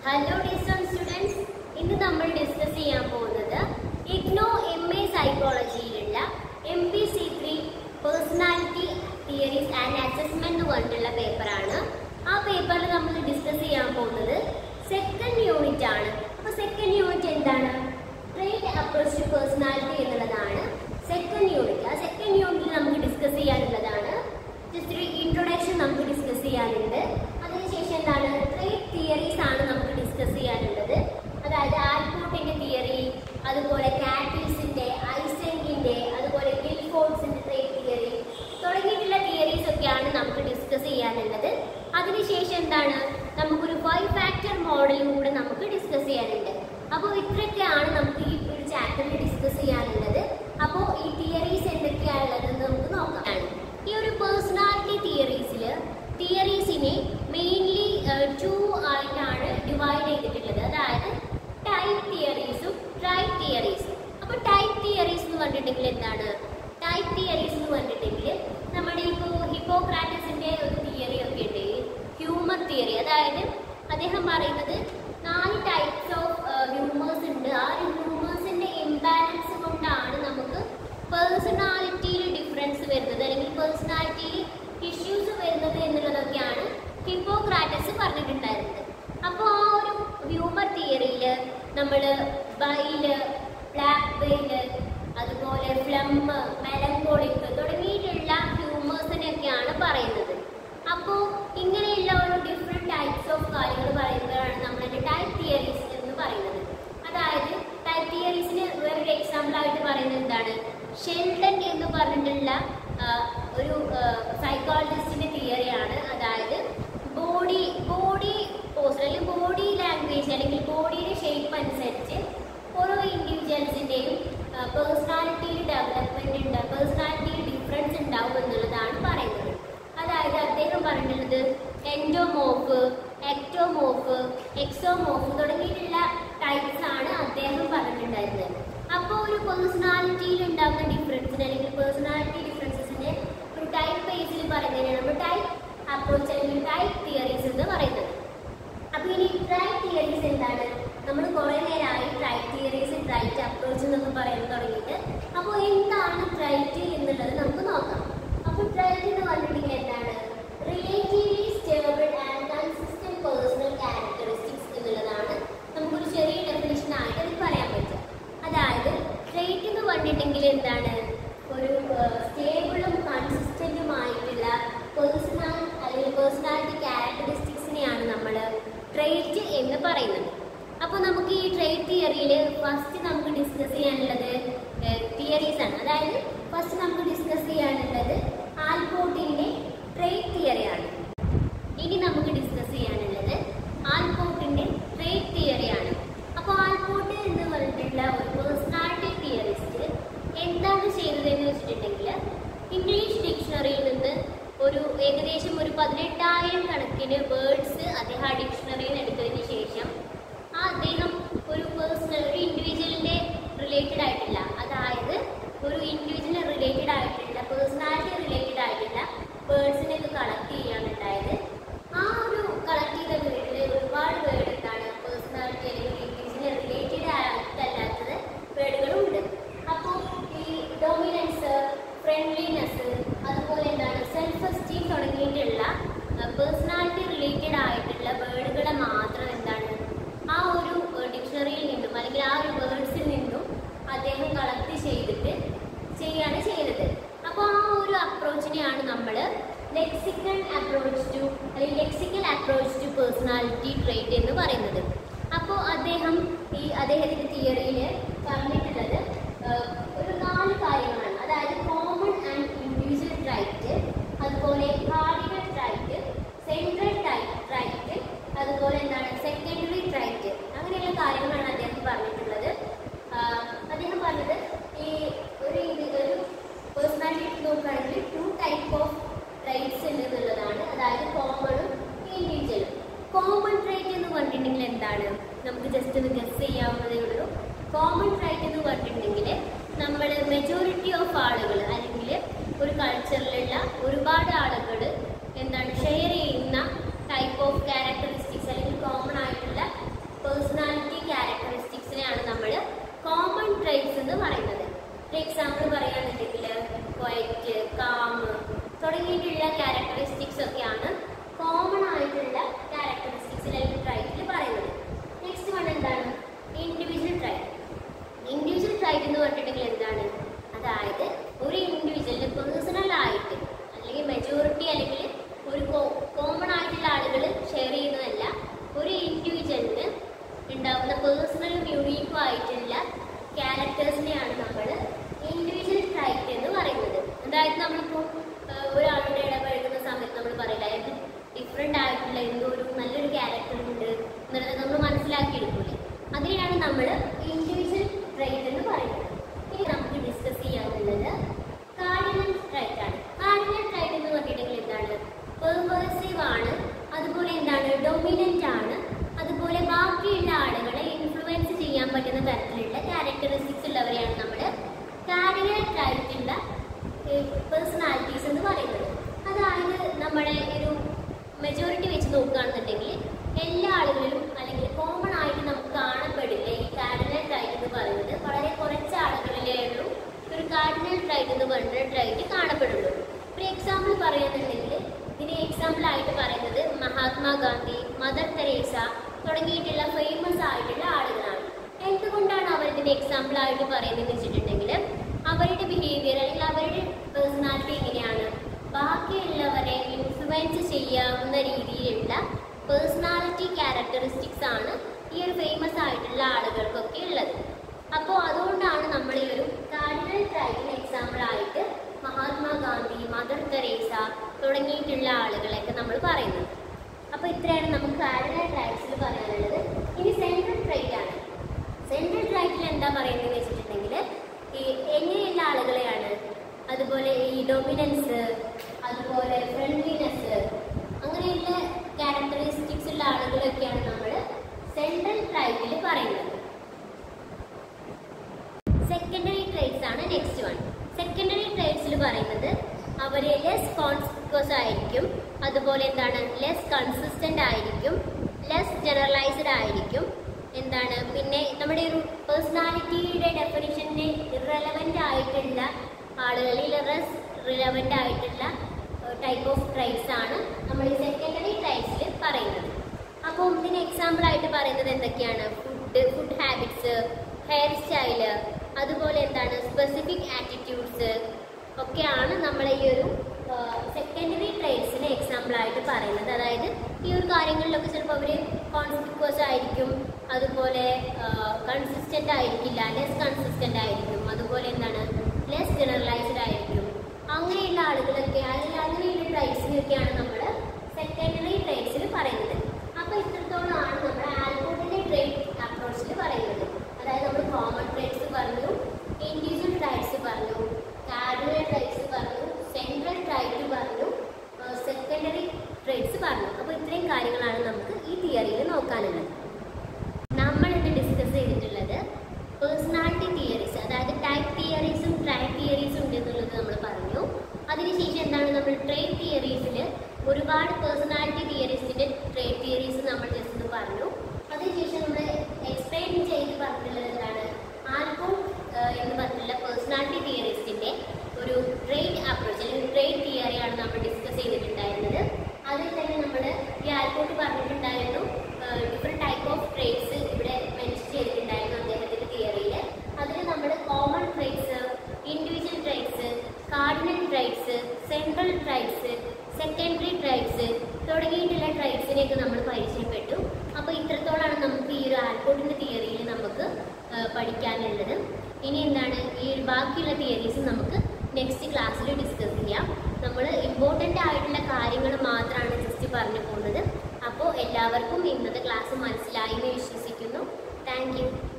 hello ഡിസ്റ്റൻ students ഇന്ന് നമ്മൾ discuss ചെയ്യാൻ പോകുന്നത് ഇഗ്നോ എം എ സൈക്കോളജിയിലുള്ള M P C three personality theories and assessment എന്ന് പറഞ്ഞിട്ടുള്ള പേപ്പറാണ് ആ പേപ്പറിൽ നമ്മൾ ഡിസ്കസ് ചെയ്യാൻ പോകുന്നത് സെക്കൻഡ് യൂണിറ്റ് ആണ് അപ്പോൾ സെക്കൻഡ് യൂണിറ്റ് എന്താണ് ട്രേഡ് അപ്രോച്ച് ടു പേഴ്സണാലിറ്റി എന്നുള്ളതാണ് സെക്കൻഡ് യൂണിറ്റ് ആ സെക്കൻഡ് യൂണിറ്റിൽ നമുക്ക് ഡിസ്കസ് ചെയ്യാനുള്ളതാണ് ജസ്റ്റ് ഒരു ഇൻട്രൊഡക്ഷൻ നമുക്ക് ഡിസ്കസ് ചെയ്യാനുണ്ട് അതിനുശേഷം എന്താണ് ട്രേഡ് തിയറീസ് ആണ് നമുക്ക് ഡിസ്കസ് ചെയ്യാനുള്ളത് അതായത് ആൽപോർട്ടിന്റെ തിയറി അതുപോലെ കാറ്റിൽസിന്റെ ഐസെങ്കിന്റെ അതുപോലെ ഗിൽഫോർഡ്സിന്റെ ട്രേഡ് തിയറി തുടങ്ങിയിട്ടുള്ള തിയറീസ് ഒക്കെയാണ് നമുക്ക് ഡിസ്കസ് ചെയ്യാനുള്ളത് അതിനുശേഷം എന്താണ് നമുക്കൊരു ഫൈവ് ഫാക്ടർ മോഡലും കൂടെ നമുക്ക് ഡിസ്കസ് ചെയ്യാനുണ്ട് അപ്പോൾ ഇത്രയൊക്കെയാണ് നമുക്ക് ഈ ഒരു ചാപ്റ്ററിൽ ഡിസ്കസ് ചെയ്യാനുള്ളത് അപ്പോൾ ഈ തിയറീസ് എന്തൊക്കെയാണുള്ളതെന്ന് നമുക്ക് നോക്കാം ഈ ഒരു പേഴ്സണാലിറ്റി തിയറീസിൽ തിയറീസിനെ മെയിൻലി ടു ആയിട്ടാണ് ഡിവൈഡ് ചെയ്തിട്ടുള്ളത് അതായത് ടൈപ്പ് തിയറീസും ട്രൈപ്പ് തിയറീസും അപ്പോൾ ടൈപ്പ് തിയറീസ് എന്ന് പറഞ്ഞിട്ടുണ്ടെങ്കിൽ എന്താണ് ടൈപ്പ് തിയറീസ് എന്ന് പറഞ്ഞിട്ടുണ്ടെങ്കിൽ നമ്മുടെ ഇപ്പോൾ ഹിപ്പോക്രാറ്റസിന്റെ ഒരു തിയറി ഒക്കെ ഉണ്ട് ഹ്യൂമർ തിയറി അതായത് അദ്ദേഹം പറയുന്നത് നാല് ടൈപ്സ് ഓഫ് ഹ്യൂമേഴ്സ് ഉണ്ട് ആ ഹ്യൂമേഴ്സിന്റെ ഇംബാലൻസ് കൊണ്ടാണ് നമുക്ക് പേഴ്സണാലിറ്റിയിൽ ഡിഫറൻസ് വരുന്നത് അല്ലെങ്കിൽ പേഴ്സണാലിറ്റിയിൽ ഇഷ്യൂസ് വരുന്നത് എന്നുള്ളതൊക്കെയാണ് ഹിപ്പോക്രാറ്റസ് പറഞ്ഞിട്ടുണ്ടായിരുന്നത് അപ്പോൾ ആ ഒരു ഹ്യൂമർ തിയറിയിൽ നമ്മൾ ബൈല് ബ്ലാക്ക് ബെയില് അതുപോലെ ഫ്ലം മെലങ്കോളിക് തുടങ്ങിയിട്ടുള്ള ഹ്യൂമേഴ്സിനെയൊക്കെയാണ് പറയുന്നത് അപ്പോൾ ഇങ്ങനെയുള്ള ഒരു ഡിഫറെൻറ്റ് ടൈപ്സ് ഓഫ് കാര്യങ്ങൾ പറയുമ്പോഴാണ് നമ്മളതിൻ്റെ ടൈപ്പ് തിയറീസ് എന്ന് പറയുന്നത് അതായത് ടൈപ്പ് തിയറീസിന് വേറൊരു എക്സാമ്പിൾ ആയിട്ട് പറയുന്നത് എന്താണ് ഷെൽഡൻ എന്ന് പറഞ്ഞിട്ടുള്ള ആ, ഒരു സൈക്കോളജിസ്റ്റിന്റെ തിയറിയാണ് അതായത് ബോഡി ബോഡി പോസ്റ്റർ അല്ലെങ്കിൽ ബോഡി ലാംഗ്വേജ് അല്ലെങ്കിൽ ബോഡിയുടെ ഷേപ്പ് അനുസരിച്ച് ഓരോ ഇൻഡിവിജ്വൽസിന്റെയും പേഴ്സണാലിറ്റിയിൽ ഡെവലപ്മെന്റ് ഉണ്ട് പേഴ്സണാലിറ്റിയിൽ ഡിഫറൻസ് ഉണ്ടാവും എന്നുള്ളതാണ് പറയുന്നത് അതായത് അദ്ദേഹം പറഞ്ഞിട്ടുള്ളത് എൻഡോമോഫ് എക്ടോമോഫ് എക്സോമോഫ് തുടങ്ങിയിട്ടുള്ള ടൈപ്സ് ആണ് അദ്ദേഹം പറഞ്ഞിട്ടുണ്ടായിരുന്നത് അപ്പോൾ ഒരു പേഴ്സണാലിറ്റിയിൽ ഉണ്ടാകുന്ന ഡിഫറൻസിന് അല്ലെങ്കിൽ പേഴ്സണാലിറ്റി ഡിഫറൻസസിന്റെ ഒരു ടൈപ്പ് ബേസിൽ പറയുന്നതിനാണ് നമ്മൾ ടൈപ്പ് അപ്രോച്ച് അല്ലെങ്കിൽ ടൈപ്പ് തിയറീസ് എന്ന് പറയുന്നത് അപ്പൊ ഇനി ട്രൈറ്റ് തിയറീസ് എന്താണ് നമ്മൾ കുറെ നേരമായി ട്രൈറ്റ് തിയറീസ് ട്രൈറ്റ് അപ്രോച്ച് എന്നൊക്കെ പറയാൻ തുടങ്ങിയിട്ട് അപ്പോൾ എന്താണ് ട്രൈറ്റ് എന്നുള്ളത് നമുക്ക് നോക്കാം അപ്പോൾ ട്രൈറ്റ് എന്ന് പറഞ്ഞിട്ടുണ്ടെങ്കിൽ എന്താണ് relatively stable and consistent personal characteristics എന്നുള്ളതാണ് നമുക്കൊരു ചെറിയ ഡെഫിനിഷൻ ആയിട്ട് അതിൽ പറയാൻ പറ്റും അതായത് ട്രേറ്റ് എന്ന് പറഞ്ഞിട്ടുണ്ടെങ്കിൽ എന്താണ് ഒരു സ്റ്റേബിളും കൺസിസ്റ്റന്റുമായിട്ടുള്ള പേഴ്സണൽ അല്ലെങ്കിൽ പേഴ്സണാലിറ്റി ക്യാരക്ടറിസ്റ്റിക്സിനെയാണ് നമ്മൾ ട്രേറ്റ് എന്ന് പറയുന്നത് അപ്പോൾ നമുക്ക് ഈ ട്രേറ്റ് തിയറിയിൽ ഫസ്റ്റ് നമുക്ക് ഡിസ്കസ് ചെയ്യാനുള്ളത് തിയറീസ് ആണ് അതായത് ഫസ്റ്റ് നമുക്ക് ഡിസ്കസ് ചെയ്യാനുള്ളത് ആൽപോർട്ടിന്റെ ട്രേറ്റ് തിയറിയാണ് ഇനി നമുക്ക് ഡിസ്കസ് ചെയ്യാനുള്ളത് ആൽപോർട്ടിന്റെ ട്രേറ്റ് തിയറിയാണ് അപ്പോൾ ആൽപോർട്ട് എന്ന് പറഞ്ഞിട്ടുള്ള ഒരു പേഴ്സണാലിറ്റി തിയറിസ്റ്റ് എന്താണ് ചെയ്തതെന്ന് വെച്ചിട്ടുണ്ടെങ്കിൽ ഇംഗ്ലീഷ് ഡിക്ഷണറിയിൽ നിന്ന് ഒരു ഏകദേശം ഒരു പതിനെട്ടായിരം കണക്കിന് വേർഡ്സ് അദ്ദേഹം ആ ഡിക്ഷണറിയിൽ നിന്ന് എടുത്തതിന് ശേഷം ആ അദ്ദേഹം ഒരു പേഴ്സണൽ ഒരു ഇൻഡിവിജ്വലിന്റെ റിലേറ്റഡ് ആയിട്ടില്ല അതായത് ഒരു ഇൻഡിവിജ്വലിന് റിലേറ്റഡ് ആയിട്ടുള്ള പേഴ്സണാലിറ്റി റിലേറ്റഡ് ആയിട്ടുള്ള വേർഡ്സിനെ ഒക്കെ കളക്ട് ചെയ്യാണ് ഉണ്ടായത് ആ ഒരു കളക്ട് ചെയ്ത വേർഡിൽ ഒരുപാട് വേർഡ് എന്താണ് പേഴ്സണാലിറ്റി അല്ലെങ്കിൽ ഇൻഡിവിജ്വലിന് റിലേറ്റഡ് ആയിട്ടല്ലാത്തത് വേർഡുകളും ഉണ്ട് അപ്പോൾ ഈ ഡൊമിനൻസ് ഫ്രണ്ട്ലിനെസ് അതുപോലെ എന്താണ് സെൽഫ് എസ്റ്റീം തുടങ്ങിയിട്ടുള്ള പേഴ്സണാലിറ്റി റിലേറ്റഡ് ആയിട്ടുള്ള വേർഡുകളെ മാത്രം എന്താണ് ആ ഒരു ഡിക്ഷണറിയിൽ നിന്നും അല്ലെങ്കിൽ ആ ഒരു വേർഡ്സിൽ നിന്നും അദ്ദേഹം കളക്ട് ചെയ്തിട്ട് ചെയ്യാണ് ചെയ്യുന്നത് അപ്പോൾ ആ ഒരു അപ്രോച്ചിനെയാണ് നമ്മൾ ലെക്സിക്കൽ അപ്രോച്ച് ടു അല്ലെങ്കിൽ lexical approach to personality trait എന്ന് പറയുന്നത് അപ്പോൾ അദ്ദേഹം ഈ അദ്ദേഹത്തിന്റെ തിയറിയിൽ പറഞ്ഞിട്ടുള്ളത് ആഹ്, ഒരു നാല് കാര്യങ്ങളാണ് അതായത് കോമൺ ആൻഡ് ഇൻഡിവിജ്വൽ ട്രൈറ്റ് അതുപോലെ കാർഡിനൽ ട്രൈറ്റ് സെൻട്രൽ ട്രൈറ്റ് അതുപോലെ എന്താണ് സെക്കൻഡറി ട്രൈറ്റ് അങ്ങനെയുള്ള കാര്യങ്ങളാണ് അദ്ദേഹം പറഞ്ഞിട്ടുള്ളത് ആഹ്, അദ്ദേഹം പറഞ്ഞത് ഈ ഒരു ഇത് ഒരു പേഴ്സണാലിറ്റി നോക്കുകയാണെങ്കിൽ ടു ടൈപ്പ് ഓഫ് ട്രൈറ്റ്സ് ഉണ്ട് എന്നുള്ളതാണ് അതായത് കോമണും ഇൻഡിവിജ്വലും കോമൺ ട്രൈറ്റ് എന്ന് പറഞ്ഞിട്ടുണ്ടെങ്കിൽ എന്താണ് നമുക്ക് ജസ്റ്റ് ഒന്ന് ഗസ് ചെയ്യാവുന്നതേ ഉള്ളൂ കോമൺ ട്രൈറ്റ് എന്ന് പറഞ്ഞിട്ടുണ്ടെങ്കിൽ നമ്മൾ മെജോറിറ്റി ഓഫ് ആളുകൾ അല്ലെങ്കിൽ ഒരു കൾച്ചറിലുള്ള ഒരുപാട് ആളുകൾ എന്താണ് ഷെയർ ചെയ്യുന്ന ടൈപ്പ് ഓഫ് ക്യാരക്ടറിസ്റ്റിക്സ് അല്ലെങ്കിൽ കോമൺ ആയിട്ടുള്ള ക്യാരക്ടറിസ്റ്റിക്സിൽ അല്ലെങ്കിൽ ട്രൈറ്റിൽ പറയുന്നത് നെക്സ്റ്റ് വൺ എന്താണ് ഇൻഡിവിജ്വൽ ട്രൈറ്റ് ഇൻഡിവിജ്വൽ ട്രൈറ്റ് എന്ന് പറഞ്ഞിട്ടുണ്ടെങ്കിൽ എന്താണ് അതായത് ഒരു ഇൻഡിവിജ്വലിന് പേഴ്സണൽ ആയിട്ട് അല്ലെങ്കിൽ മെജോറിറ്റി അല്ലെങ്കിൽ ഒരു കോമൺ ആയിട്ടുള്ള ആളുകൾ ഷെയർ ചെയ്യുന്നതല്ല ഒരു ഇൻഡിവിജ്വലിന് ഉണ്ടാകുന്ന പേഴ്സണലും യുണീക്കും ആയിട്ടുള്ള ക്യാരക്ടേഴ്സിനെയാണ് നമ്മൾ ഇൻഡിവിജ്വൽ ട്രൈറ്റ് എന്ന് പറയുന്നത് അതായത് നമ്മളിപ്പോൾ ഒരാളുടെ ഇടപഴകുന്ന സമയത്ത് നമ്മൾ പറയില്ല അയാൾക്ക് ഡിഫറെൻ്റ് ആയിട്ടുള്ള എന്തോ ഒരു നല്ലൊരു ക്യാരക്ടർ ഉണ്ട് എന്നുള്ളത് നമ്മൾ മനസ്സിലാക്കിയെടുക്കൂലേ അതിനെയാണ് നമ്മൾ ഇൻഡിവിജ്വൽ ട്രൈറ്റ് എന്ന് പറയുന്നത് ഇനി നമുക്ക് ഡിസ്കസ് ചെയ്യാനുള്ളത് കാർഡിനൽ ട്രൈറ്റ് ആണ് കാർഡിനൽ ട്രൈറ്റ് എന്ന് പറഞ്ഞിട്ടുണ്ടെങ്കിൽ എന്താണ് പെർവേഴ്സീവ് ആണ് അതുപോലെ എന്താണ് ഡൊമിനൻ്റ് ആണ് അതുപോലെ ബാക്കിയുള്ള ആളുകളെ ഇൻഫ്ലുവൻസ് ചെയ്യാൻ പറ്റുന്ന തരത്തിലുള്ള ക്യാരക്ടറിസ്റ്റിക്സ് ഉള്ളവരെയാണ് നമ്മൾ കാർഡിനൽ ട്രൈറ്റുള്ള പേഴ്സണാലിറ്റീസ് എന്ന് പറയുന്നത് അതായത് നമ്മുടെ ഒരു മെജോറിറ്റി വെച്ച് നോക്കുകയാണെന്നുണ്ടെങ്കിൽ എല്ലാ ആളുകളിലും അല്ലെങ്കിൽ കോമൺ ആയിട്ട് നമുക്ക് കാണപ്പെടില്ല ഈ കാർഡിനൽ ട്രൈറ്റ് എന്ന് പറയുന്നത് വളരെ കുറച്ച് ആളുകളിലേ ഉള്ളൂ ഒരു കാർഡിനൽ ട്രൈറ്റ് എന്ന് പറയുന്ന ട്രൈറ്റ് കാണപ്പെടുള്ളൂ ഒരു എക്സാമ്പിൾ പറയുന്നുണ്ടെങ്കിൽ ഇതിന് എക്സാമ്പിൾ ആയിട്ട് പറയുന്നത് മഹാത്മാഗാന്ധി മദർ തെരേസ തുടങ്ങിയിട്ടുള്ള ഫേമസ് ആയിട്ടുള്ള ആളുകളാണ് എന്തുകൊണ്ടാണ് അവർ ഇതിന് എക്സാമ്പിൾ ആയിട്ട് പറയുന്നത് വെച്ചിട്ടുണ്ടെങ്കിൽ അവരുടെ ബിഹേവിയർ അല്ലെങ്കിൽ അവരുടെ പേഴ്സണാലിറ്റി എങ്ങനെയാണ് ബാക്കിയുള്ളവരെ ഇൻഫ്ലുവൻസ് ചെയ്യാവുന്ന രീതിയിലുള്ള പേഴ്സണാലിറ്റി ക്യാരക്ടറിസ്റ്റിക്സ് ആണ് ഈ ഒരു ഫേമസ് ആയിട്ടുള്ള ആളുകൾക്കൊക്കെ ഉള്ളത് അപ്പോൾ അതുകൊണ്ടാണ് നമ്മൾ ഈ ഒരു കാർഡിനൽ ട്രൈറ്റിന് എക്സാമ്പിൾ ആയിട്ട് മഹാത്മാഗാന്ധി മദർ തെരേസ തുടങ്ങിയിട്ടുള്ള ആളുകളെയൊക്കെ നമ്മൾ പറയുന്നത് അപ്പോൾ ഇത്രയാണ് നമുക്ക് കാർഡിനൽ ട്രൈറ്റ്സിൽ പറയാനുള്ളത് ഇനി സെൻട്രൽ ട്രൈറ്റ് ആണ് സെൻട്രൽ ട്രൈറ്റിൽ എന്താ പറയുന്നത് വെച്ചിട്ടുണ്ടെങ്കിൽ ഈ എങ്ങനെയുള്ള ആളുകളെയാണ് അതുപോലെ ഈ ഡൊമിനൻസ് അതുപോലെ ഫ്രണ്ട്ലിനെസ് അങ്ങനെയുള്ള ക്യാരക്ടറിസ്റ്റിക്സ് ഉള്ള ആളുകളൊക്കെയാണ് നമ്മൾ സെൻട്രൽ ട്രൈറ്റിൽ പറയുന്നത് സെക്കൻഡറി ട്രേറ്റ്സ് ആണ് നെക്സ്റ്റ് വൺ സെക്കൻഡറി ട്രേറ്റ്സിൽ പറയുന്നത് അവർ ലെസ് കോൺസ്പിക്വസ് ആയിരിക്കും അതുപോലെ എന്താണ് ലെസ് കൺസിസ്റ്റന്റ് ആയിരിക്കും ലെസ് ജനറലൈസ്ഡ് ആയിരിക്കും എന്താണ് പിന്നെ നമ്മുടെ ഒരു പേഴ്സണാലിറ്റിയുടെ ഡെഫിനിഷന് ഇറലവൻ്റ് ആയിട്ടുള്ള ആളുകൾ ഇറസ് റിലവൻ്റ് ആയിട്ടുള്ള ടൈപ്പ് ഓഫ് ട്രൈറ്റ്സ് ആണ് നമ്മൾ ഈ സെക്കൻഡറി ട്രൈറ്റ്സിൽ പറയുന്നത് അപ്പോൾ ഇതിന് എക്സാമ്പിൾ ആയിട്ട് പറയുന്നത് എന്തൊക്കെയാണ് food food habits hairstyle അതുപോലെ എന്താണ് സ്പെസിഫിക് ആറ്റിറ്റ്യൂഡ്സ് ഒക്കെയാണ് നമ്മൾ ഈ ഒരു സെക്കൻഡറി ട്രേഡ്സിന് എക്സാമ്പിൾ ആയിട്ട് പറയുന്നത് അതായത് ഈ ഒരു കാര്യങ്ങളിലൊക്കെ ചിലപ്പോൾ അവർ കോൺസ്പിക്വസ് ആയിരിക്കും അതുപോലെ കൺസിസ്റ്റന്റ് ആയിരിക്കില്ല ലെസ് കൺസിസ്റ്റന്റ് ആയിരിക്കും അതുപോലെ എന്താണ് ലെസ് ജനറലൈസ്ഡ് ആയിരിക്കും അങ്ങനെയുള്ള ആളുകളൊക്കെ അല്ലെങ്കിൽ അങ്ങനെയുള്ള ട്രൈഡ്സിനൊക്കെയാണ് നമ്മൾ സെക്കൻഡറി ട്രേഡ്സിൽ പറയുന്നത് അപ്പോൾ ഇത്രത്തോളമാണ് നമ്മൾ ആൽക്കോട്ടിന്റെ ട്രേഡ് അപ്രോച്ചിൽ പറയുന്നത് അതായത് നമ്മൾ കോമൺ ട്രേഡ്സ് പറഞ്ഞു ഇൻഡിവിജ്വൽ ട്രൈഡ്സ് പറഞ്ഞു കാർഡിനൽ ട്രൈഡ്സ് പറഞ്ഞു സെൻട്രൽ ട്രൈഡ് പറഞ്ഞു സെക്കൻഡറി ട്രേഡ്സ് പറഞ്ഞു അപ്പോൾ ഇത്രയും കാര്യങ്ങളാണ് നമുക്ക് ഈ തിയറിയിൽ നോക്കാനുള്ളത് നമ്മൾ ഇന്ന് ഡിസ്കസ് ചെയ്തിട്ടുള്ളത് പേഴ്സണാലിറ്റി തിയറീസ് അതായത് ടൈപ്പ് തിയറീസും ട്രൈഡ് തിയറീസും ഉണ്ട് എന്നുള്ളത് നമ്മൾ പറഞ്ഞു അതിനുശേഷം എന്താണ് നമ്മൾ ട്രേഡ് തിയറീസിൽ ഒരുപാട് പേഴ്സണാലിറ്റി തിയറീസിന്റെ ട്രേഡ് തിയറീസ് നമ്മൾ ജസ്റ്റ് ഒന്ന് പറഞ്ഞു അതിനുശേഷം നമ്മൾ എക്സ്പ്ലെയിൻ ചെയ്ത് പറഞ്ഞിട്ടുള്ളത് എന്താണ് ആൽബോൺ എന്ന് പറഞ്ഞിട്ടുള്ള പേഴ്സണാലിറ്റി തിയറിസ്റ്റിന്റെ ഒരു ട്രേഡ് അപ്രോച്ച് അല്ലെങ്കിൽ ട്രേഡ് തിയറിയാണ് നമ്മൾ ഡിസ്കസ് ചെയ്തിട്ടുണ്ടായിരുന്നത് അതിൽ തന്നെ നമ്മൾ ഈ ആൽബോട്ട് പറഞ്ഞിട്ടുണ്ടായിരുന്നു ഡിഫറെൻറ്റ് ടൈപ്പ് ഓഫ് ട്രേഡ്സ് ഇവിടെ മെൻഷൻ ചെയ്തിട്ടുണ്ടായിരുന്നു അദ്ദേഹത്തിന്റെ തിയറിയിൽ അതിൽ നമ്മൾ common traits individual traits cardinal traits central traits secondary traits തുടങ്ങിയിട്ടുള്ള ട്രേഡ്സിനെയൊക്കെ നമ്മൾ പരിചയപ്പെട്ടു അപ്പോൾ ഇത്രത്തോളമാണ് നമുക്ക് ഈ ഒരു ആൽബോട്ടിന്റെ തിയറിയിൽ നമുക്ക് ആ, പഠിക്കാനുള്ളത് ഇനി എന്താണ് ഈ ഒരു ബാക്കിയുള്ള തിയറീസ് നമുക്ക് നെക്സ്റ്റ് ക്ലാസ്സിൽ ഡിസ്കസ് ചെയ്യാം നമ്മൾ ഇമ്പോർട്ടൻ്റ് ആയിട്ടുള്ള കാര്യങ്ങൾ മാത്രമാണ് ജസ്റ്റ് പറഞ്ഞു പോകുന്നത് അപ്പോൾ എല്ലാവർക്കും ഇന്നത്തെ ക്ലാസ് മനസ്സിലായി എന്ന് വിശ്വസിക്കുന്നു താങ്ക് യു